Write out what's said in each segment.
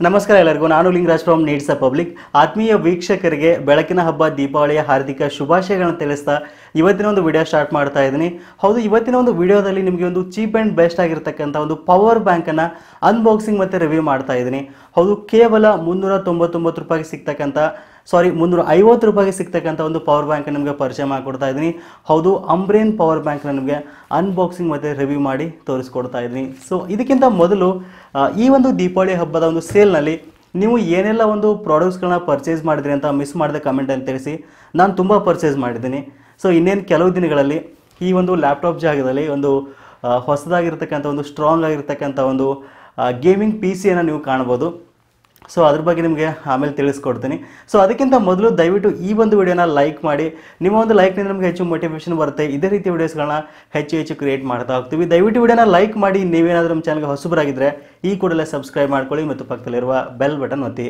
ನಮಸ್ಕಾರ ಎಲ್ಲರಿಗೂ ನಾನು ಲಿಂಗರಾಜ್ ಫ್ರಮ್ ನೀಡ್ಸ್ ಅ ಪಬ್ಲಿಕ್ ಆತ್ಮೀಯ ವೀಕ್ಷಕರಿಗೆ ಬೆಳಕಿನ ಹಬ್ಬ ದೀಪಾವಳಿಯ ಹಾರ್ದಿಕ ಶುಭಾಶಯಗಳನ್ನು ತಿಳಿಸ್ತಾ ಇವತ್ತಿನ ಒಂದು ವಿಡಿಯೋ ಸ್ಟಾರ್ಟ್ ಮಾಡ್ತಾ ಇದ್ದೀನಿ ಹೌದು ಇವತ್ತಿನ ಒಂದು ವಿಡಿಯೋದಲ್ಲಿ ನಿಮಗೆ ಒಂದು ಚೀಪ್ ಆ್ಯಂಡ್ ಬೆಸ್ಟ್ ಆಗಿರ್ತಕ್ಕಂಥ ಒಂದು ಪವರ್ ಬ್ಯಾಂಕನ್ನು ಅನ್ಬಾಕ್ಸಿಂಗ್ ಮತ್ತು ರಿವ್ಯೂ ಮಾಡ್ತಾ ಇದ್ದೀನಿ ಹೌದು ಕೇವಲ ಮುನ್ನೂರ ತೊಂಬತ್ತೊಂಬತ್ತು ರೂಪಾಯಿಗೆ ಸಿಗ್ತಕ್ಕಂಥ ಸಾರಿ ಮುನ್ನೂರ ಐವತ್ತು ರೂಪಾಯಿಗೆ ಸಿಗ್ತಕ್ಕಂಥ ಒಂದು ಪವರ್ ಬ್ಯಾಂಕ್ ನಿಮಗೆ ಪರಿಚಯ ಮಾಡಿಕೊಡ್ತಾ ಇದ್ದೀನಿ ಹೌದು ಅಂಬ್ರೇನ್ ಪವರ್ ಬ್ಯಾಂಕ್ನ ನಿಮಗೆ ಅನ್ಬಾಕ್ಸಿಂಗ್ ಮತ್ತು ರಿವ್ಯೂ ಮಾಡಿ ತೋರಿಸ್ಕೊಡ್ತಾ ಇದ್ದೀನಿ ಸೊ ಇದಕ್ಕಿಂತ ಮೊದಲು ಆ, ಈ ಒಂದು ದೀಪಾವಳಿ ಹಬ್ಬದ ಒಂದು ಸೇಲ್ನಲ್ಲಿ ನೀವು ಏನೆಲ್ಲ ಒಂದು ಪ್ರಾಡಕ್ಟ್ಸ್ಗಳನ್ನ ಪರ್ಚೇಸ್ ಮಾಡಿದ್ರಿ ಅಂತ ಮಿಸ್ ಮಾಡಿದ ಕಮೆಂಟಲ್ಲಿ ತಿಳಿಸಿ ನಾನು ತುಂಬ ಪರ್ಚೇಸ್ ಮಾಡಿದ್ದೀನಿ ಸೊ ಇನ್ನೇನು ಕೆಲವು ದಿನಗಳಲ್ಲಿ ಈ ಒಂದು ಲ್ಯಾಪ್ಟಾಪ್ ಜಾಗದಲ್ಲಿ ಒಂದು ಆ, ಹೊಸದಾಗಿರ್ತಕ್ಕಂಥ ಒಂದು ಸ್ಟ್ರಾಂಗ್ ಆಗಿರ್ತಕ್ಕಂಥ ಒಂದು ಗೇಮಿಂಗ್ ಪಿ ಸಿಯನ್ನು ನೀವು ಕಾಣ್ಬೋದು ಸೊ ಅದ್ರ ಬಗ್ಗೆ ನಿಮಗೆ ಆಮೇಲೆ ತಿಳಿಸ್ಕೊಡ್ತೀನಿ ಸೊ ಅದಕ್ಕಿಂತ ಮೊದಲು ದಯವಿಟ್ಟು ಈ ಒಂದು ವಿಡಿಯೋನ ಲೈಕ್ ಮಾಡಿ ನಿಮ್ಮ ಒಂದು ಲೈಕ್ನಿಂದ ನಮಗೆ ಹೆಚ್ಚು ಮೋಟಿವೇಶನ್ ಬರುತ್ತೆ ಇದೇ ರೀತಿ ವಿಡಿಯೋಸ್ಗಳನ್ನ ಹೆಚ್ಚು ಹೆಚ್ಚು ಕ್ರಿಯೇಟ್ ಮಾಡ್ತಾ ಹೋಗ್ತೀವಿ ದಯವಿಟ್ಟು ವಿಡಿಯೋನ ಲೈಕ್ ಮಾಡಿ ನೀವೇನಾದರೂ ನಮ್ಮ ಚಾನಲ್ಗೆ ಹೊಸಬರಾಗಿದ್ದರೆ ಈ ಕೂಡಲೇ ಸಬ್ಸ್ಕ್ರೈಬ್ ಮಾಡ್ಕೊಳ್ಳಿ ಮತ್ತು ಪಕ್ಕದಲ್ಲಿರುವ ಬೆಲ್ ಬಟನ್ ಒತ್ತಿ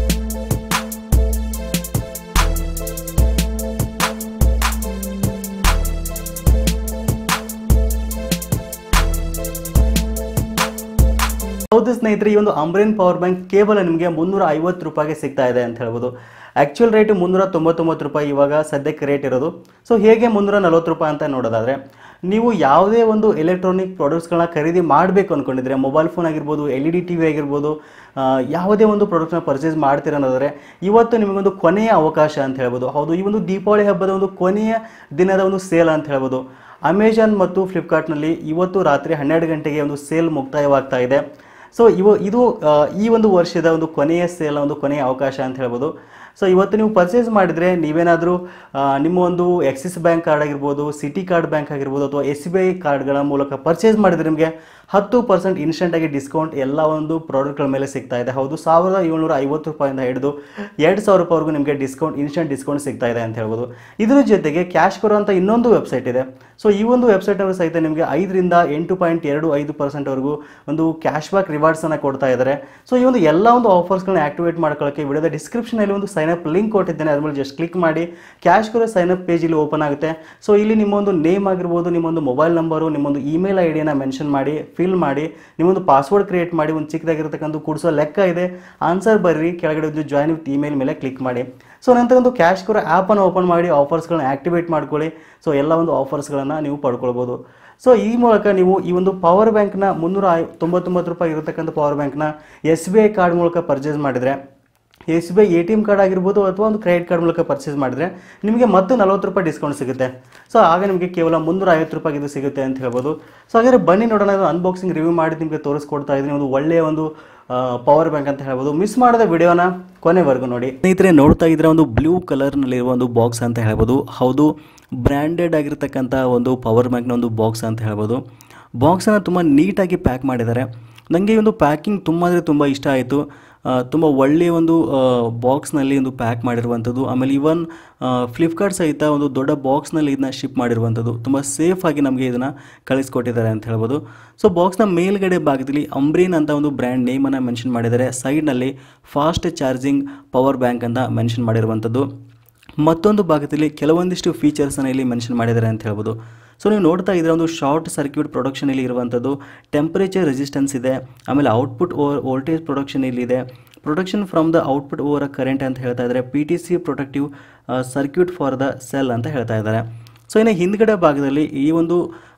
ಹೌದು ಸ್ನೇಹಿತರೆ ಈ ಒಂದು ಅಂಬ್ರೇನ್ ಪವರ್ ಬ್ಯಾಂಕ್ ಕೇವಲ ನಿಮಗೆ ಮುನ್ನೂರ ಐವತ್ತು ರೂಪಾಯಿಗೆ ಸಿಗ್ತಾ ಇದೆ ಅಂತ ಹೇಳ್ಬೋದು ಆ್ಯಕ್ಚುಯಲ್ ರೇಟ್ ಮುನ್ನೂರ ತೊಂಬತ್ತೊಂಬತ್ತು ರೂಪಾಯಿ ಇವಾಗ ಸದ್ಯಕ್ಕೆ ರೇಟ್ ಇರೋದು ಸೊ ಹೇಗೆ ಮುನ್ನೂರ ನಲ್ವತ್ತು ರೂಪಾಯಿ ಅಂತ ನೋಡೋದಾದರೆ ನೀವು ಯಾವುದೇ ಒಂದು ಎಲೆಕ್ಟ್ರಾನಿಕ್ ಪ್ರಾಡಕ್ಟ್ಸ್ಗಳನ್ನ ಖರೀದಿ ಮಾಡಬೇಕು ಅಂದ್ಕೊಂಡಿದ್ರೆ ಮೊಬೈಲ್ ಫೋನ್ ಆಗಿರ್ಬೋದು L E D T V ಆಗಿರ್ಬೋದು ಆ, ಯಾವುದೇ ಒಂದು ಪ್ರಾಡಕ್ಟ್ನ ಪರ್ಚೇಸ್ ಮಾಡ್ತೀರ ಅನ್ನೋದಾದರೆ ಇವತ್ತು ನಿಮಗೊಂದು ಕೊನೆಯ ಅವಕಾಶ ಅಂತ ಹೇಳ್ಬೋದು ಹೌದು ಈ ಒಂದು ದೀಪಾವಳಿ ಹಬ್ಬದ ಒಂದು ಕೊನೆಯ ದಿನದ ಒಂದು ಸೇಲ್ ಅಂತ ಹೇಳ್ಬೋದು ಅಮೆಜಾನ್ ಮತ್ತು ಫ್ಲಿಪ್ಕಾರ್ಟ್ನಲ್ಲಿ ಇವತ್ತು ರಾತ್ರಿ ಹನ್ನೆರಡು ಗಂಟೆಗೆ ಒಂದು ಸೇಲ್ ಮುಕ್ತಾಯವಾಗ್ತಾ ಇದೆ ಸೊ ಇವು ಇದು ಆ, ಈ ಒಂದು ವರ್ಷದ ಒಂದು ಕೊನೆಯ ಸೇಲ್ ಒಂದು ಕೊನೆಯ ಅವಕಾಶ ಅಂತ ಹೇಳ್ಬೋದು ಸೊ ಇವತ್ತು ನೀವು ಪರ್ಚೇಸ್ ಮಾಡಿದರೆ ನೀವೇನಾದರೂ ನಿಮ್ಮ ಒಂದು ಆಕ್ಸಿಸ್ ಬ್ಯಾಂಕ್ ಕಾರ್ಡ್ ಆಗಿರ್ಬೋದು ಸಿಟಿ ಕಾರ್ಡ್ ಬ್ಯಾಂಕ್ ಆಗಿರ್ಬೋದು ಅಥವಾ ಎಸ್ ಬಿ ಐ ಕಾರ್ಡ್ಗಳ ಮೂಲಕ ಪರ್ಚೇಸ್ ಮಾಡಿದರೆ ನಿಮಗೆ ಹತ್ತು ಪರ್ಸೆಂಟ್ ಇನ್ಸ್ಟೆಂಟಾಗಿ ಡಿಸ್ಕೌಂಟ್ ಎಲ್ಲ ಒಂದು ಪ್ರಾಡಕ್ಟ್ಗಳ ಮೇಲೆ ಸಿಗ್ತಾ ಇದೆ ಹೌದು ಸಾವಿರದ ಏಳ್ನೂರ ಐವತ್ತು ರೂಪಾಯಿಂದ ಹಿಡಿದು ಎರಡು ಸಾವಿರ ರೂಪಾಯಿವರೆಗೂ ನಿಮಗೆ ಡಿಸ್ಕೌಂಟ್ ಇನ್ಸ್ಟೆಂಟ್ ಡಿಸ್ಕೌಂಟ್ ಸಿಗ್ತಾ ಇದೆ ಅಂತ ಹೇಳ್ಬೋದು ಇದ್ರ ಜೊತೆಗೆ ಕ್ಯಾಶ್ ಕೊರೋ ಅಂತ ಇನ್ನೊಂದು ವೆಬ್ಸೈಟ್ ಇದೆ ಸೊ ಈ ಒಂದು ವೆಬ್ಸೈಟ್ನವರು ಸಹಿತ ನಿಮಗೆ ಐದರಿಂದ ಎಂಟು ಪಾಯಿಂಟ್ ಎರಡು ಐದು ಪರ್ಸೆಂಟ್ವರೆಗೂ ಒಂದು ಕ್ಯಾಶ್ ಬ್ಯಾಕ್ ರಿವಾರ್ಡ್ಸನ್ನು ಕೊಡ್ತಾ ಇದ್ದಾರೆ ಸೊ ಈ ಒಂದು ಎಲ್ಲ ಒಂದು ಆಫರ್ಸ್ಗಳನ್ನ ಆಕ್ಟಿವೇಟ್ ಮಾಡ್ಕೊಳ್ಳೋಕ್ಕೆ ವಿಡಿಯೋದ ಡಿಸ್ಕ್ರಿಪ್ಷನಲ್ಲಿ ಒಂದು ಸೈನ್ ಅಪ್ ಲಿಂಕ್ ಕೊಟ್ಟಿದ್ದೇನೆ ಅದ್ರ ಮೇಲೆ ಜಸ್ಟ್ ಕ್ಲಿಕ್ ಮಾಡಿ CashKaro sign up page ಇಲ್ಲಿ ಓಪನ್ ಆಗುತ್ತೆ ಸೊ ಇಲ್ಲಿ ನಿಮ್ಮೊಂದು ನೇಮ್ ಆಗಿರ್ಬೋದು ನಿಮ್ಮೊಂದು ಮೊಬೈಲ್ ನಂಬರು ನಿಮ್ಮೊಂದು ಇಮೇಲ್ ಐ ಡಿಯನ್ನು ಮೆನ್ಷನ್ ಮಾಡಿ ಫಿಲ್ ಮಾಡಿ ನಿಮ್ಮೊಂದು ಪಾಸ್ವರ್ಡ್ ಕ್ರಿಯೇಟ್ ಮಾಡಿ ಒಂದು ಚಿಕ್ಕದಾಗಿರ್ತಕ್ಕಂಥ ಕೂಡಿಸೋ ಲೆಕ್ಕ ಇದೆ ಆನ್ಸರ್ ಬರ್ರಿ ಕೆಳಗಡೆ ಒಂದು ಜಾಯ್ನ್ ವಿತ್ ಇಮೇಲ್ ಮೇಲೆ ಕ್ಲಿಕ್ ಮಾಡಿ ಸೊ ನಂತರ ಒಂದು ಕ್ಯಾಶ್ ಕೊರೋ ಆ್ಯಪನ್ನು ಓಪನ್ ಮಾಡಿ ಆಫರ್ಸ್ಗಳನ್ನ ಆಕ್ಟಿವೇಟ್ ಮಾಡ್ಕೊಳ್ಳಿ ಸೊ ಎಲ್ಲ ಒಂದು ಆಫರ್ಸ್ಗಳನ್ನು ನೀವು ಪಡ್ಕೊಳ್ಬೋದು ಸೊ ಈ ಮೂಲಕ ನೀವು ಈ ಒಂದು ಪವರ್ ಬ್ಯಾಂಕ್ನ ಮುನ್ನೂರ ಐ ತೊಂಬತ್ತೊಂಬತ್ತು ರೂಪಾಯಿ ಇರತಕ್ಕಂಥ ಪವರ್ ಬ್ಯಾಂಕ್ನ ಎಸ್ ಬಿ ಐ ಕಾರ್ಡ್ ಮೂಲಕ ಪರ್ಚೇಸ್ ಮಾಡಿದರೆ S B I A T M card ಆಗಿರ್ಬೋದು ಅಥವಾ ಒಂದು ಕ್ರೆಡಿಟ್ ಕಾರ್ಡ್ ಮೂಲಕ ಪರ್ಚೇಸ್ ಮಾಡಿದರೆ ನಿಮಗೆ ಮತ್ತೆ ನಲ್ವತ್ತು ರೂಪಾಯಿ ಡಿಸ್ಕೌಂಟ್ ಸಿಗುತ್ತೆ ಸೊ ಆಗ ನಿಮಗೆ ಕೇವಲ ಮುನ್ನೂರ ಐವತ್ತು ರೂಪಾಯಿ ಇದು ಸಿಗುತ್ತೆ ಅಂತ ಹೇಳ್ಬೋದು ಸೊ ಹಾಗಾದರೆ ಬನ್ನಿ ನೋಡೋಣ ಅನ್ಬಾಕ್ಸಿಂಗ್ ರಿವ್ಯೂ ಮಾಡಿ ನಿಮಗೆ ತೋರಿಸ್ಕೊಡ್ತಾ ಇದ್ದೀನಿ ಒಂದು ಒಳ್ಳೆಯ ಒಂದು ಪವರ್ ಬ್ಯಾಂಕ್ ಅಂತ ಹೇಳ್ಬೋದು ಮಿಸ್ ಮಾಡದ ವಿಡಿಯೋನ ಕೊನೆವರೆಗೂ ನೋಡಿ ಸ್ನೇಹಿತರೆ ನೋಡ್ತಾ ಇದ್ರೆ ಒಂದು ಬ್ಲೂ ಕಲರ್ನಲ್ಲಿರುವ ಒಂದು ಬಾಕ್ಸ್ ಅಂತ ಹೇಳ್ಬೋದು ಹೌದು ಬ್ರ್ಯಾಂಡೆಡ್ ಆಗಿರ್ತಕ್ಕಂಥ ಒಂದು ಪವರ್ ಬ್ಯಾಂಕ್ನ ಒಂದು ಬಾಕ್ಸ್ ಅಂತ ಹೇಳ್ಬೋದು ಬಾಕ್ಸನ್ನು ತುಂಬ ನೀಟಾಗಿ ಪ್ಯಾಕ್ ಮಾಡಿದ್ದಾರೆ ನನಗೆ ಈ ಒಂದು ಪ್ಯಾಕಿಂಗ್ ತುಂಬ ಅಂದರೆ ತುಂಬ ಇಷ್ಟ ಆಯಿತು ತುಂಬ ಒಳ್ಳೆಯ ಒಂದು ಬಾಕ್ಸ್ನಲ್ಲಿ ಒಂದು ಪ್ಯಾಕ್ ಮಾಡಿರುವಂಥದ್ದು ಆಮೇಲೆ ಇವನ್ ಫ್ಲಿಪ್ಕಾರ್ಟ್ ಸಹಿತ ಒಂದು ದೊಡ್ಡ ಬಾಕ್ಸ್ನಲ್ಲಿ ಇದನ್ನ ಶಿಪ್ ಮಾಡಿರುವಂಥದ್ದು ತುಂಬ ಸೇಫಾಗಿ ನಮಗೆ ಇದನ್ನು ಕಳಿಸ್ಕೊಟ್ಟಿದ್ದಾರೆ ಅಂತ ಹೇಳ್ಬೋದು ಸೊ ಬಾಕ್ಸ್ನ ಮೇಲ್ಗಡೆ ಭಾಗದಲ್ಲಿ ಅಂಬ್ರೀನ್ ಅಂತ ಒಂದು ಬ್ರ್ಯಾಂಡ್ ನೇಮನ್ನು ಮೆನ್ಷನ್ ಮಾಡಿದ್ದಾರೆ ಸೈಡ್ನಲ್ಲಿ ಫಾಸ್ಟ್ ಚಾರ್ಜಿಂಗ್ ಪವರ್ ಬ್ಯಾಂಕ್ ಅಂತ ಮೆನ್ಷನ್ ಮಾಡಿರುವಂಥದ್ದು ಮತ್ತೊಂದು ಭಾಗದಲ್ಲಿ ಕೆಲವೊಂದಿಷ್ಟು ಫೀಚರ್ಸನ್ನು ಇಲ್ಲಿ ಮೆನ್ಷನ್ ಮಾಡಿದ್ದಾರೆ ಅಂತ ಹೇಳ್ಬೋದು ಸೊ ನೀವು ನೋಡ್ತಾ ಇದ್ರೆ ಒಂದು ಶಾರ್ಟ್ ಸರ್ಕ್ಯೂಟ್ ಪ್ರೊಡಕ್ಷನ್ ಇಲ್ಲಿ ಇರುವಂಥದ್ದು ಟೆಂಪರೇಚರ್ ರೆಸಿಸ್ಟೆನ್ಸ್ ಇದೆ ಆಮೇಲೆ ಔಟ್ಪುಟ್ ಓವರ್ ವೋಲ್ಟೇಜ್ ಪ್ರೊಡಕ್ಷನ್ ಇಲ್ಲಿದೆ production from the output over current ಅಂತ ಹೇಳ್ತಾ ಇದ್ದಾರೆ P T C protective circuit for the cell ಅಂತ ಹೇಳ್ತಾ ಇದ್ದಾರೆ ಸೊ ಇನ್ನು ಹಿಂದ್ಗಡೆ ಭಾಗದಲ್ಲಿ ಈ ಒಂದು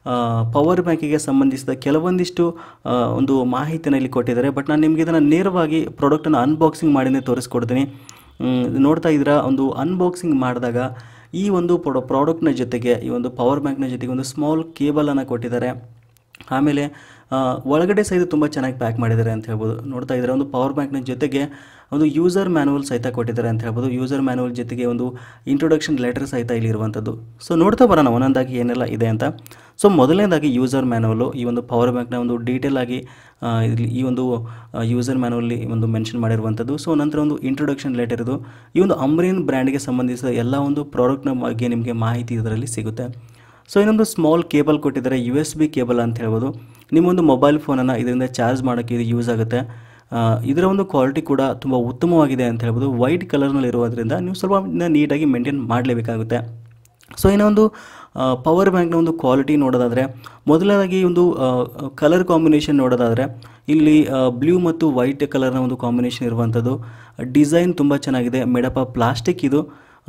ಪವರ್ ಬ್ಯಾಂಕಿಗೆ ಸಂಬಂಧಿಸಿದ ಕೆಲವೊಂದಿಷ್ಟು ಆ, ಒಂದು ಮಾಹಿತಿನ ಇಲ್ಲಿ ಕೊಟ್ಟಿದ್ದಾರೆ ಬಟ್ ನಾನು ನಿಮಗೆ ಇದನ್ನು ನೇರವಾಗಿ ಪ್ರಾಡಕ್ಟನ್ನು ಅನ್ಬಾಕ್ಸಿಂಗ್ ಮಾಡಿನೇ ತೋರಿಸ್ಕೊಡ್ತೀನಿ ಮ್, ನೋಡ್ತಾ ಇದ್ದೀರಾ ಒಂದು ಅನ್ಬಾಕ್ಸಿಂಗ್ ಮಾಡಿದಾಗ ಈ ಒಂದು ಪ್ರೊ ಪ್ರಾಡಕ್ಟ್ನ ಜೊತೆಗೆ ಈ ಒಂದು ಪವರ್ ಬ್ಯಾಂಕ್ನ ಜೊತೆಗೆ ಒಂದು ಸ್ಮಾಲ್ ಕೇಬಲನ್ನು ಕೊಟ್ಟಿದ್ದಾರೆ ಆಮೇಲೆ ಆ, ಒಳಗಡೆ ಸಹಿತ ತುಂಬ ಚೆನ್ನಾಗಿ ಪ್ಯಾಕ್ ಮಾಡಿದ್ದಾರೆ ಅಂತ ಹೇಳ್ಬೋದು ನೋಡ್ತಾ ಇದ್ದಾರೆ ಒಂದು ಪವರ್ ಬ್ಯಾಂಕ್ನ ಜೊತೆಗೆ ಒಂದು ಯೂಸರ್ ಮ್ಯಾನುವಲ್ ಸಹಿತ ಕೊಟ್ಟಿದ್ದಾರೆ ಅಂತ ಹೇಳ್ಬೋದು ಯೂಸರ್ ಮ್ಯಾನುವಲ್ ಜೊತೆಗೆ ಒಂದು ಇಂಟ್ರೊಡಕ್ಷನ್ ಲೆಟರ್ ಸಹಿತ ಇಲ್ಲಿ ಇರುವಂಥದ್ದು ಸೊ ನೋಡ್ತಾ ಬರೋಣ ಒಂದೊಂದಾಗಿ ಏನೆಲ್ಲ ಇದೆ ಅಂತ ಸೊ ಮೊದಲನೇದಾಗಿ ಯೂಸರ್ ಮ್ಯಾನುವಲು ಈ ಒಂದು ಪವರ್ ಬ್ಯಾಂಕ್ನ ಒಂದು ಡೀಟೇಲ್ ಆಗಿ ಆ, ಇಲ್ಲಿ ಈ ಒಂದು ಯೂಸರ್ ಮ್ಯಾನುವಲ್ಲಿ ಒಂದು ಮೆನ್ಷನ್ ಮಾಡಿರುವಂಥದ್ದು ಸೊ ನಂತರ ಒಂದು ಇಂಟ್ರೊಡಕ್ಷನ್ ಲೆಟರ್ ಇದು ಈ ಒಂದು ಅಮ್ರೀನ್ ಬ್ರ್ಯಾಂಡ್ಗೆ ಸಂಬಂಧಿಸಿದ ಎಲ್ಲ ಒಂದು ಪ್ರಾಡಕ್ಟ್ನ ಬಗ್ಗೆ ನಿಮಗೆ ಮಾಹಿತಿ ಇದರಲ್ಲಿ ಸಿಗುತ್ತೆ ಸೊ ಇನ್ನೊಂದು ಸ್ಮಾಲ್ ಕೇಬಲ್ ಕೊಟ್ಟಿದ್ದಾರೆ ಯು ಎಸ್ ಬಿ ಕೇಬಲ್ ಅಂತ ಹೇಳ್ಬೋದು ನಿಮ್ಮೊಂದು ಮೊಬೈಲ್ ಫೋನನ್ನು ಇದರಿಂದ ಚಾರ್ಜ್ ಮಾಡೋಕ್ಕೆ ಇದು ಯೂಸ್ ಆಗುತ್ತೆ ಆ, ಇದರ ಒಂದು ಕ್ವಾಲಿಟಿ ಕೂಡ ತುಂಬ ಉತ್ತಮವಾಗಿದೆ ಅಂತ ಹೇಳ್ಬೋದು ವೈಟ್ ಕಲರ್ನಲ್ಲಿ ಇರೋದ್ರಿಂದ ನೀವು ಸ್ವಲ್ಪ ಇದನ್ನ ನೀಟಾಗಿ ಮೇಂಟೈನ್ ಮಾಡಲೇಬೇಕಾಗುತ್ತೆ ಸೊ ಇನ್ನೊಂದು ಪವರ್ ಬ್ಯಾಂಕ್ನ ಒಂದು ಕ್ವಾಲಿಟಿ ನೋಡೋದಾದರೆ ಮೊದಲನೇದಾಗಿ ಒಂದು ಕಲರ್ ಕಾಂಬಿನೇಷನ್ ನೋಡೋದಾದರೆ ಇಲ್ಲಿ ಬ್ಲೂ ಮತ್ತು ವೈಟ್ ಕಲರ್ನ ಒಂದು ಕಾಂಬಿನೇಷನ್ ಇರುವಂಥದ್ದು ಡಿಸೈನ್ ತುಂಬ ಚೆನ್ನಾಗಿದೆ ಮೇಡಪ್ ಪ್ಲಾಸ್ಟಿಕ್ ಇದು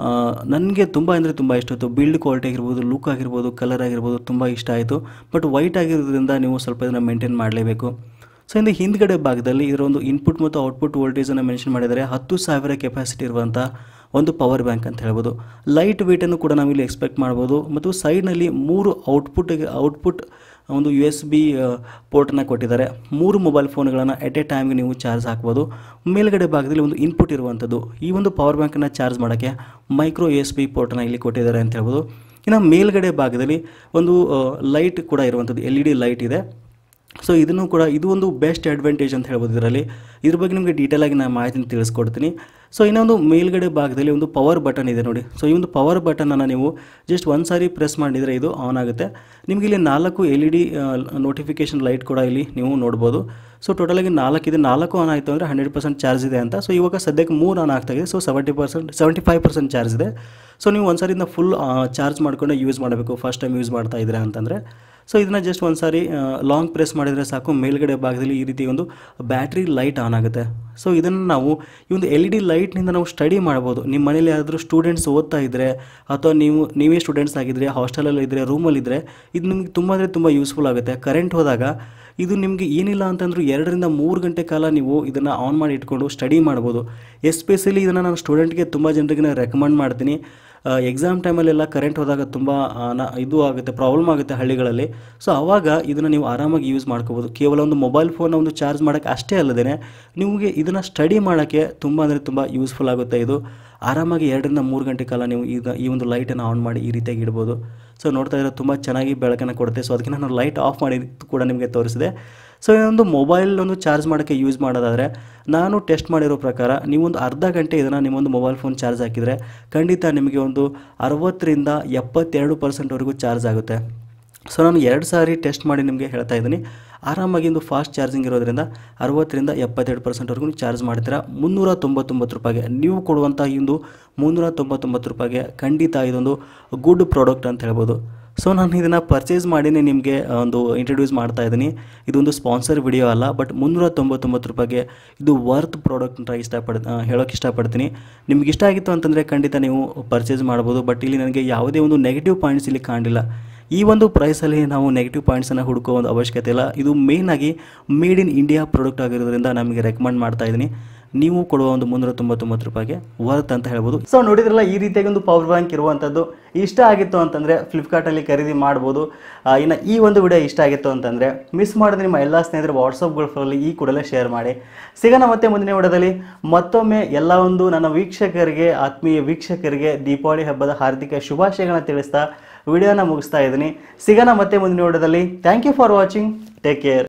ನನಗೆ ತುಂಬ ಅಂದರೆ ತುಂಬ ಇಷ್ಟ ಆಯಿತು ಬಿಲ್ಡ್ ಕ್ವಾಲಿಟಿ ಆಗಿರ್ಬೋದು ಲುಕ್ ಆಗಿರ್ಬೋದು ಕಲರ್ ಆಗಿರ್ಬೋದು ತುಂಬ ಇಷ್ಟ ಆಯಿತು ಬಟ್ ವೈಟ್ ಆಗಿರೋದ್ರಿಂದ ನೀವು ಸ್ವಲ್ಪ ಇದನ್ನು ಮೇಂಟೈನ್ ಮಾಡಲೇಬೇಕು ಸೊ ಇಂದು ಹಿಂದ್ಗಡೆ ಭಾಗದಲ್ಲಿ ಇದರ ಒಂದು ಇನ್ಪುಟ್ ಮತ್ತು ಔಟ್ಪುಟ್ ವೋಲ್ಟೇಜನ್ನು ಮೆನ್ಷನ್ ಮಾಡಿದರೆ ಹತ್ತು ಸಾವಿರ ಕೆಪಾಸಿಟಿ ಇರುವಂಥ ಒಂದು ಪವರ್ ಬ್ಯಾಂಕ್ ಅಂತ ಹೇಳ್ಬೋದು ಲೈಟ್ ವೇಟನ್ನು ಕೂಡ ನಾವಿಲ್ಲಿ ಎಕ್ಸ್ಪೆಕ್ಟ್ ಮಾಡ್ಬೋದು ಮತ್ತು ಸೈಡ್ನಲ್ಲಿ ಮೂರು ಔಟ್ಪುಟ್ ಔಟ್ಪುಟ್ ಒಂದು ಯು ಎಸ್ ಬಿ ಪೋರ್ಟನ್ನು ಕೊಟ್ಟಿದ್ದಾರೆ ಮೂರು ಮೊಬೈಲ್ ಫೋನ್ಗಳನ್ನು ಎಟ್ ಎ ಟೈಮ್ಗೆ ನೀವು ಚಾರ್ಜ್ ಹಾಕ್ಬೋದು ಮೇಲ್ಗಡೆ ಭಾಗದಲ್ಲಿ ಒಂದು ಇನ್ಪುಟ್ ಇರುವಂಥದ್ದು ಈ ಒಂದು ಪವರ್ ಬ್ಯಾಂಕನ್ನು ಚಾರ್ಜ್ ಮಾಡೋಕ್ಕೆ ಮೈಕ್ರೋ ಯು ಎಸ್ ಬಿ ಪೋರ್ಟನ್ನು ಇಲ್ಲಿ ಕೊಟ್ಟಿದ್ದಾರೆ ಅಂತ ಹೇಳ್ಬೋದು ಇನ್ನು ಮೇಲ್ಗಡೆ ಭಾಗದಲ್ಲಿ ಒಂದು ಲೈಟ್ ಕೂಡ ಇರುವಂಥದ್ದು ಎಲ್ ಇ ಡಿ ಲೈಟ್ ಇದೆ ಸೊ ಇದನ್ನು ಕೂಡ ಇದು ಒಂದು ಬೆಸ್ಟ್ ಅಡ್ವಾಂಟೇಜ್ ಅಂತ ಹೇಳ್ಬೋದು ಇದರಲ್ಲಿ ಇದ್ರ ಬಗ್ಗೆ ನಿಮಗೆ ಡೀಟೇಲ್ ಆಗಿ ನಾನು ಮಾಹಿತಿನ ತಿಳಿಸ್ಕೊಡ್ತೀನಿ ಸೊ ಇನ್ನೊಂದು ಮೇಲ್ಗಡೆ ಭಾಗದಲ್ಲಿ ಒಂದು ಪವರ್ ಬಟನ್ ಇದೆ ನೋಡಿ ಸೊ ಈ ಒಂದು ಪವರ್ ಬಟನನ್ನು ನೀವು ಜಸ್ಟ್ ಒಂದು ಸಾರಿ ಪ್ರೆಸ್ ಮಾಡಿದರೆ ಇದು ಆನ್ ಆಗುತ್ತೆ ನಿಮಗೆ ಇಲ್ಲಿ ನಾಲ್ಕು L E D notification light ಕೂಡ ಇಲ್ಲಿ ನೀವು ನೋಡ್ಬೋದು ಸೊ ಟೋಟಲಾಗಿ ನಾಲ್ಕು ಇದೆ ನಾಲ್ಕು ಆನ್ ಆಯಿತು ಅಂದರೆ ಹಂಡ್ರೆಡ್ ಪರ್ಸೆಂಟ್ ಚಾರ್ಜ್ ಇದೆ ಅಂತ ಸೊ ಇವಾಗ ಸದ್ಯಕ್ಕೆ ಮೂರು ಆನ್ ಆಗ್ತಾ ಇದೆ so seventy percent seventy five percent charge ಇದೆ ಸೊ ನೀವು ಒಂದು ಸಾರಿಯಿಂದ ಫುಲ್ ಚಾರ್ಜ್ ಮಾಡ್ಕೊಂಡು ಯೂಸ್ ಮಾಡಬೇಕು ಫಸ್ಟ್ ಟೈಮ್ ಯೂಸ್ ಮಾಡ್ತಾ ಇದ್ದೀರಾ ಅಂತಂದರೆ ಸೊ ಇದನ್ನು ಜಸ್ಟ್ ಒಂದು ಸಾರಿ ಲಾಂಗ್ ಪ್ರೆಸ್ ಮಾಡಿದರೆ ಸಾಕು ಮೇಲ್ಗಡೆ ಭಾಗದಲ್ಲಿ ಈ ರೀತಿ ಒಂದು ಬ್ಯಾಟ್ರಿ ಲೈಟ್ ಆನ್ ಆಗುತ್ತೆ ಸೊ ಇದನ್ನು ನಾವು ಈ ಒಂದು ಎಲ್ ಇ ಡಿ ಲೈಟ್ನಿಂದ ನಾವು ಸ್ಟಡಿ ಮಾಡ್ಬೋದು ನಿಮ್ಮ ಮನೇಲಿ ಯಾರಾದರೂ ಸ್ಟೂಡೆಂಟ್ಸ್ ಓದ್ತಾ ಇದ್ದರೆ ಅಥವಾ ನೀವು ನೀವೇ ಸ್ಟೂಡೆಂಟ್ಸ್ ಆಗಿದ್ದರೆ ಹಾಸ್ಟೆಲಲ್ಲಿ ಇದ್ದರೆ ರೂಮಲ್ಲಿದ್ದರೆ ಇದು ನಿಮಗೆ ತುಂಬ ಅಂದರೆ ತುಂಬ ಯೂಸ್ಫುಲ್ ಆಗುತ್ತೆ ಕರೆಂಟ್ ಹೋದಾಗ ಇದು ನಿಮಗೆ ಏನಿಲ್ಲ ಅಂತಂದ್ರೂ ಎರಡರಿಂದ ಮೂರು ಗಂಟೆ ಕಾಲ ನೀವು ಇದನ್ನು ಆನ್ ಮಾಡಿ ಇಟ್ಕೊಂಡು ಸ್ಟಡಿ ಮಾಡ್ಬೋದು ಎಸ್ಪೆಷಲಿ ಇದನ್ನು ನಾನು ಸ್ಟೂಡೆಂಟ್ಗೆ ತುಂಬ ಜನರಿಗೆ ನಾನು ರೆಕಮೆಂಡ್ ಮಾಡ್ತೀನಿ ಎಕ್ಸಾಮ್ ಟೈಮಲ್ಲೆಲ್ಲ ಕರೆಂಟ್ ಹೋದಾಗ ತುಂಬ ಆ, ನ- ಇದು ಆಗುತ್ತೆ ಪ್ರಾಬ್ಲಮ್ ಆಗುತ್ತೆ ಹಳ್ಳಿಗಳಲ್ಲಿ ಸೊ ಆವಾಗ ಇದನ್ನು ನೀವು ಆರಾಮಾಗಿ ಯೂಸ್ ಮಾಡ್ಕೋಬೋದು ಕೇವಲ ಒಂದು ಮೊಬೈಲ್ ಫೋನ್ನ ಒಂದು ಚಾರ್ಜ್ ಮಾಡೋಕ್ಕೆ ಅಷ್ಟೇ ಅಲ್ಲದೆ ನಿಮಗೆ ಇದನ್ನು ಸ್ಟಡಿ ಮಾಡೋಕ್ಕೆ ತುಂಬ ಅಂದರೆ ತುಂಬ ಯೂಸ್ಫುಲ್ ಆಗುತ್ತೆ ಇದು ಆರಾಮಾಗಿ ಎರಡರಿಂದ ಮೂರು ಗಂಟೆ ಕಾಲ ನೀವು ಈಗ ಈ ಒಂದು ಲೈಟನ್ನು ಆನ್ ಮಾಡಿ ಈ ರೀತಿಯಾಗಿ ಇಡ್ಬೋದು ಸೊ ನೋಡ್ತಾ ಇದ್ರೆ ತುಂಬ ಚೆನ್ನಾಗಿ ಬೆಳಕನ್ನು ಕೊಡುತ್ತೆ ಸೊ ಅದಕ್ಕೆ ನಾನು ಲೈಟ್ ಆಫ್ ಮಾಡಿ ಕೂಡ ನಿಮಗೆ ತೋರಿಸಿದೆ ಸೊ ಇನ್ನೊಂದು ಮೊಬೈಲ್ ಒಂದು ಚಾರ್ಜ್ ಮಾಡೋಕ್ಕೆ ಯೂಸ್ ಮಾಡೋದಾದರೆ ನಾನು ಟೆಸ್ಟ್ ಮಾಡಿರೋ ಪ್ರಕಾರ ನೀವೊಂದು ಅರ್ಧ ಗಂಟೆ ಇದನ್ನು ನಿಮ್ಮೊಂದು ಮೊಬೈಲ್ ಫೋನ್ ಚಾರ್ಜ್ ಹಾಕಿದರೆ ಖಂಡಿತ ನಿಮಗೆ ಒಂದು ಅರವತ್ತರಿಂದ ಎಪ್ಪತ್ತೆರಡು ಪರ್ಸೆಂಟ್ವರೆಗೂ ಚಾರ್ಜ್ ಆಗುತ್ತೆ ಸೊ ನಾನು ಎರಡು ಸಾರಿ ಟೆಸ್ಟ್ ಮಾಡಿ ನಿಮಗೆ ಹೇಳ್ತಾ ಇದ್ದೀನಿ ಆರಾಮಾಗಿ ಒಂದು ಫಾಸ್ಟ್ ಚಾರ್ಜಿಂಗ್ ಇರೋದ್ರಿಂದ ಅರವತ್ತರಿಂದ ಎಪ್ಪತ್ತೆರಡು ಪರ್ಸೆಂಟ್ವರೆಗೂ ನೀವು ಚಾರ್ಜ್ ಮಾಡ್ತೀರಾ ಮುನ್ನೂರ ತೊಂಬತ್ತೊಂಬತ್ತು ರೂಪಾಯಿಗೆ ನೀವು ಕೊಡುವಂಥ ಈ ಒಂದು ಮುನ್ನೂರ ತೊಂಬತ್ತೊಂಬತ್ತು ರೂಪಾಯಿಗೆ ಖಂಡಿತ ಇದೊಂದು ಗುಡ್ ಪ್ರಾಡಕ್ಟ್ ಅಂತ ಹೇಳ್ಬೋದು ಸೊ ನಾನು ಇದನ್ನು ಪರ್ಚೇಸ್ ಮಾಡಿನೇ ನಿಮಗೆ ಒಂದು ಇಂಟ್ರಡ್ಯೂಸ್ ಮಾಡ್ತಾ ಇದ್ದೀನಿ ಇದೊಂದು ಸ್ಪಾನ್ಸರ್ ವಿಡಿಯೋ ಅಲ್ಲ ಬಟ್ ಮುನ್ನೂರ ತೊಂಬತ್ತೊಂಬತ್ತು ರೂಪಾಯಿಗೆ ಇದು ವರ್ತ್ ಪ್ರಾಡಕ್ಟ್ ಅಂತ ಇಷ್ಟಪಡ್ ಆ, ಹೇಳೋಕ್ಕೆ ಇಷ್ಟಪಡ್ತೀನಿ ನಿಮ್ಗೆ ಇಷ್ಟ ಆಗಿತ್ತು ಅಂತಂದರೆ ಖಂಡಿತ ನೀವು ಪರ್ಚೇಸ್ ಮಾಡ್ಬೋದು ಬಟ್ ಇಲ್ಲಿ ನನಗೆ ಯಾವುದೇ ಒಂದು ನೆಗೆಟಿವ್ ಪಾಯಿಂಟ್ಸ್ ಇಲ್ಲಿ ಕಾಣಲಿಲ್ಲ ಈ ಒಂದು ಪ್ರೈಸಲ್ಲಿ ನಾವು ನೆಗೆಟಿವ್ ಪಾಯಿಂಟ್ಸನ್ನು ಹುಡುಕೋ ಒಂದು ಅವಶ್ಯಕತೆ ಇಲ್ಲ ಇದು ಮೇಯ್ನಾಗಿ ಮೇಡ್ ಇನ್ ಇಂಡಿಯಾ ಪ್ರಾಡಕ್ಟ್ ಆಗಿರೋದ್ರಿಂದ ನಮಗೆ ರೆಕಮೆಂಡ್ ಮಾಡ್ತಾ ಇದ್ದೀನಿ ನೀವು ಕೊಡುವ ಒಂದು ಮುನ್ನೂರ ತೊಂಬತ್ತೊಂಬತ್ತು ರೂಪಾಯಿಗೆ ವರ್ತ್ ಅಂತ ಹೇಳ್ಬೋದು ಸೊ ನೋಡಿದ್ರಲ್ಲ ಈ ರೀತಿಯಾಗಿ ಒಂದು ಪವರ್ ಬ್ಯಾಂಕ್ ಇರುವಂಥದ್ದು ಇಷ್ಟ ಆಗಿತ್ತು ಅಂತಂದರೆ ಫ್ಲಿಪ್ಕಾರ್ಟಲ್ಲಿ ಖರೀದಿ ಮಾಡ್ಬೋದು ಆ, ಇನ್ನು ಈ ಒಂದು ವಿಡಿಯೋ ಇಷ್ಟ ಆಗಿತ್ತು ಅಂತಂದರೆ ಮಿಸ್ ಮಾಡಿದ್ರೆ ನಿಮ್ಮ ಎಲ್ಲ ಸ್ನೇಹಿತರು ವಾಟ್ಸಪ್ ಗ್ರೂಪಲ್ಲಿ ಈ ಕೂಡಲೇ ಶೇರ್ ಮಾಡಿ ಸಿಗೋಣ ಮತ್ತೆ ಮುಂದಿನ ವಿಡಿಯೋದಲ್ಲಿ ಮತ್ತೊಮ್ಮೆ ಎಲ್ಲ ಒಂದು ನನ್ನ ವೀಕ್ಷಕರಿಗೆ ಆತ್ಮೀಯ ವೀಕ್ಷಕರಿಗೆ ದೀಪಾವಳಿ ಹಬ್ಬದ ಹಾರ್ದಿಕ ಶುಭಾಶಯಗಳನ್ನ ತಿಳಿಸ್ತಾ ವಿಡಿಯೋನ ಮುಗಿಸ್ತಾ ಇದ್ದೀನಿ ಸಿಗೋಣ ಮತ್ತೆ ಮುಂದಿನ ವಿಡಿಯೋದಲ್ಲಿ thank you for watching take care